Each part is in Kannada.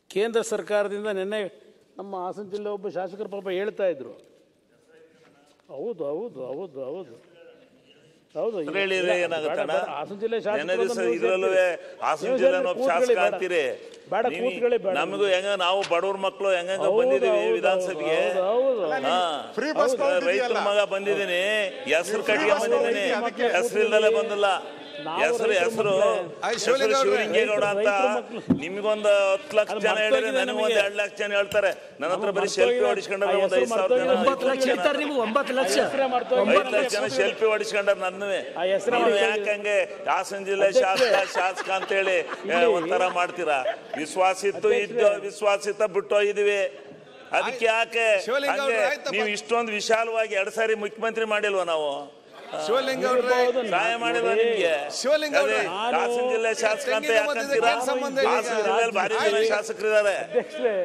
ಕೇಂದ್ರ ಸರ್ಕಾರದಿಂದ ನಿನ್ನೆ ನಮ್ಮ ಹಾಸನ ಜಿಲ್ಲೆ ಒಬ್ಬ ಶಾಸಕರು ಪಾಪ ಹೇಳ್ತಾ ಇದ್ರು ಹೌದು ಹೌದು ಹೌದು ಹೌದು ಹೌದು ಇಲ್ಲ, ಹೇಳಿದ್ರೆ ಇಲ್ಲ, ಏನಾಗುತ್ತೆ ಬೇಡ, ಬೇಡ, ಹಾಸನ ಜಿಲ್ಲೆ ನೆನ್ನೆ ಶಾಸಕರು ದಿವಸ ನೀವು ಇದ್ರಲ್ಲೂ ಸೇರ್ತೀರಿ. ಹಾಸನ ನೀವು ಜಿಲ್ಲೆ ಸೇರ್ತೀರಿ, ಒಬ್ಬ ಕೂತ್ಕೊಳ್ಳಿ, ಶಾಸಕ ಬೇಡ. ಅಂತೀರಿ ಬೇಡ ನೀವು- ಕೂತ್ಕೊಳ್ಳಿ ಬೇಡ ನಮಗೂ ಹೆಂಗ ನಾವು ಬಡವ್ರ ಮಕ್ಕಳು ಹೆಂಗ ಹೌದು, ಬಂದಿದೀವಿ ಹೌದು, ವಿಧಾನಸಭೆಗೆ ಹೌದು, ಹೌದು. ಹಾ. ಫ್ರೀ ಬಸ್ ಹೌದು, ರೈತರ ಮಗ ಬಂದಿದ್ದೀನಿ ಹೆಸರು ಕಟ್ಟಿಗೆ ಬಸ್ ಬಂದಿದ್ದೀನಿ ಅದಕ್ಕೆ ಹೆಸರಿಲ್ದಲೇ ಬಂದಿಲ್ಲ ನಾವು ಹೆಸರು ರೈತರ ಹೆಸರು ಮಕ್ಳೇ. ಆಯ್ ಹೆಸರು ಶಿವಲಿಂಗೇಗೌಡ್ರೆ, ಶಿವಲಿಂಗೇಗೌಡ ಅಂತ ರೈತರ ಮಕ್ಳು. ನಿಮ್ಗೊಂದು ಹತ್ತು ಲಕ್ಷ ಅದು ಜನ ಮರ್ತೋಗಿದೆ ಹೇಳಿದ್ರೆ ನನಗೊಂದು ನಮಗೆ. ಎರಡು ಲಕ್ಷ ಜನ ಹೇಳ್ತಾರೆ ನನ್ನ ಹತ್ರ ಬರೀ ಮರ್ತೋಗಿದೆ. ಸೆಲ್ಫಿ ಹೊಡಿಸ್ಕೊಂಡ್ರೆ ಆ ಒಂದು ಐದು ಹೆಸರು ಸಾವಿರ ಜನ ಮರ್ತೋಗಿದೆ. ಒಂಬತ್ತು ಲಕ್ಷ ಇರ್ತಾರೆ ನಿಮ್ಗೆ ಒಂಬತ್ತು ಲಕ್ಷ ಹೆಸರೇ ಮರ್ತೋಗಿದೆ. ಐದು ಒಂಬತ್ತು ಲಕ್ಷ ಜನ ಸೆಲ್ಫಿ ಹೊಡಿಸ್ಕೊಂಡ್ರೆ ನನ್ನವೇ ಆ ಹೆಸರೇ ನೀವು ಮರ್ತೋಗಿದೆ. ಯಾಕೆ ಹಂಗೆ ಹಾಸನ ಜಿಲ್ಲೆ ಶಾಸಕ ಶಾಸಕ ಅಂತೇಳಿ ಏ, ಒಂಥರ ಮಾಡ್ತೀರಾ ವಿಶ್ವಾಸ ಇತ್ತು ಇದ್ದು ವಿಶ್ವಾಸ ಇತ್ತ ಬಿಟ್ಟು ಇದೀವಿ ಅದಕ್ಕೆ ಯಾಕೆ ಶಿವಲಿಂಗ ಹಂಗೆ ಅವ್ರೆ, ಆಯ್ತಪ್ಪ. ನೀವು ಇಷ್ಟೊಂದು ವಿಶಾಲವಾಗಿ ಎರಡ್ ಸಾರಿ ಮುಖ್ಯಮಂತ್ರಿ ಮಾಡಿಲ್ವಾ ನಾವು ಶಿವಲಿಂಗೌಡ್ರೆ ಹೌದು, ಸಹಾಯ ಮಾಡಿಲ್ವಾ ನೋಡಿ. ನಿಮ್ಗೆ ಶಿವಲಿಂಗ ಅವ್ರೆ, ಅದೇ ನಾನು- ಹಾಸನ ಜಿಲ್ಲೆ ಶಾಸಕ ಅಂತ ತೆಂಗಿನ ಮಧ್ಯದಲ್ಲಿ ಯಾಕಂತೀರಾ ಏನ್ ಸಂಬಂಧ ಈಗ? ಹಾಸನ ಜಿಲ್ಲೆಯಲ್ಲಿ ಭಾರಿ ಜನ ಆಯ್ತು. ಶಾಸಕರಿದ್ದಾರೆ ಅಧ್ಯಕ್ಷರೇ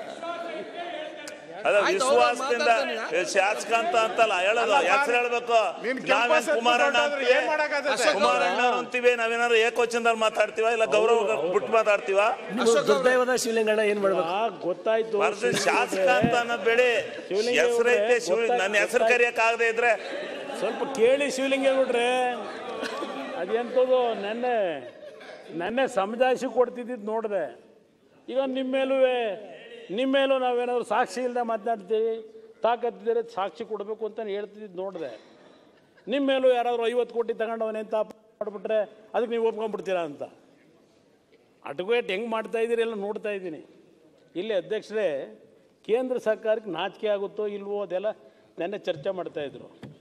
ಅದ ಆಯ್ತು, ಅವ್ರು ವಿಶ್ವಾಸದಿಂದ ಮಾತಾಡ್ತಾನೆ. ಏ, ಶಾಸಕ ಅಂತ ಅಂತಲ್ಲ ಹೇಳೋದು ಹೆಸರು ಹೇಳ್ಬೇಕು ನೀನ್ ನಾವೇನ್ ಕೆಂಪಸ್ ಕುಮಾರಣ್ಣ ಎತ್ಕೊಂಡ್ರೆ ಅಂತೀವಿ. ಏನ್ ಮಾಡಕ್ಕಾಗತ್ತೆ? ಅಶೋಕ್ ಕುಮಾರಣ್ಣ ಅಂತೀವಿ ನಾವೇನಾದ್ರು ಏಕವಚನದಲ್ಲಿ ಮಾತಾಡ್ತೀವ ಇಲ್ಲ ಗೌರವ ಬಿಟ್ಟು ಮಾತಾಡ್ತೀವ ನಿಮ್ಗೆ ದುರ್ದೈವದ ಶಿವಲಿಂಗಣ್ಣ ಏನ್ ಮಾಡ್ಬೇಕು ಆ ಗೊತ್ತಾಯ್ತು ಬರ್ದು ಶಾಸಕ ಅಂತ ಅನ್ನೋದು ಬೇಡಿ ಶಿವಲಿಂಗ ಹೆಸರೈತೆ ಅವ್ರೆ, ಶಿವ ಗೊತ್ತಾಯ್ತು, ನನ್ನ ಹೆಸರು ಗೊತ್ತಾಯ್ತು. ಕರಿಯಕ್ ಆಗದೆ ಇದ್ರೆ ಸ್ವಲ್ಪ ಕೇಳಿ ಶಿವಲಿಂಗೇಗೌಡ್ರೆ ಅದೆಂಥದ್ದು ನೆನ್ನೆ ನೆನ್ನೆ ಸಮಜಾಯಿಸಿ ಕೊಡ್ತಿದ್ದಿದ್ದು ನೋಡಿದೆ ಈಗ ನಿಮ್ಮ ಮೇಲೂ ನಿಮ್ಮ ಮೇಲೂ ನಾವೇನಾದ್ರು ಸಾಕ್ಷಿ ಇಲ್ಲದೆ ಮಾತನಾಡ್ತೀವಿ ತಾಕತ್ತಿದ್ರೆ ಸಾಕ್ಷಿ ಕೊಡಬೇಕು ಅಂತ ಹೇಳ್ತಿದ್ದು ನೋಡಿದೆ ನಿಮ್ಮ ಮೇಲೂ ಯಾರಾದ್ರು ಐವತ್ತು ಕೋಟಿ ತಗೊಂಡವನೇ ಅಂತ ಮಾಡಿಬಿಟ್ರೆ ಅದಕ್ಕೆ ನೀವು ಒಪ್ಕೊಂಡ್ಬಿಡ್ತೀರಾ ಅಂತ ಅಡ್ವೊಕೇಟ್ ಹೆಂಗೆ ಮಾಡ್ತಾ ಇದ್ದೀರಿ ಎಲ್ಲ ನೋಡ್ತಾ ಇದ್ದೀನಿ ಇಲ್ಲಿ ಅಧ್ಯಕ್ಷರೇ ಕೇಂದ್ರ ಸರ್ಕಾರಕ್ಕೆ ನಾಚಿಕೆ ಆಗುತ್ತೋ ಇಲ್ವೋ ಅದೆಲ್ಲ ನೆನ್ನೆ ಚರ್ಚೆ ಮಾಡ್ತಾ ಇದ್ರು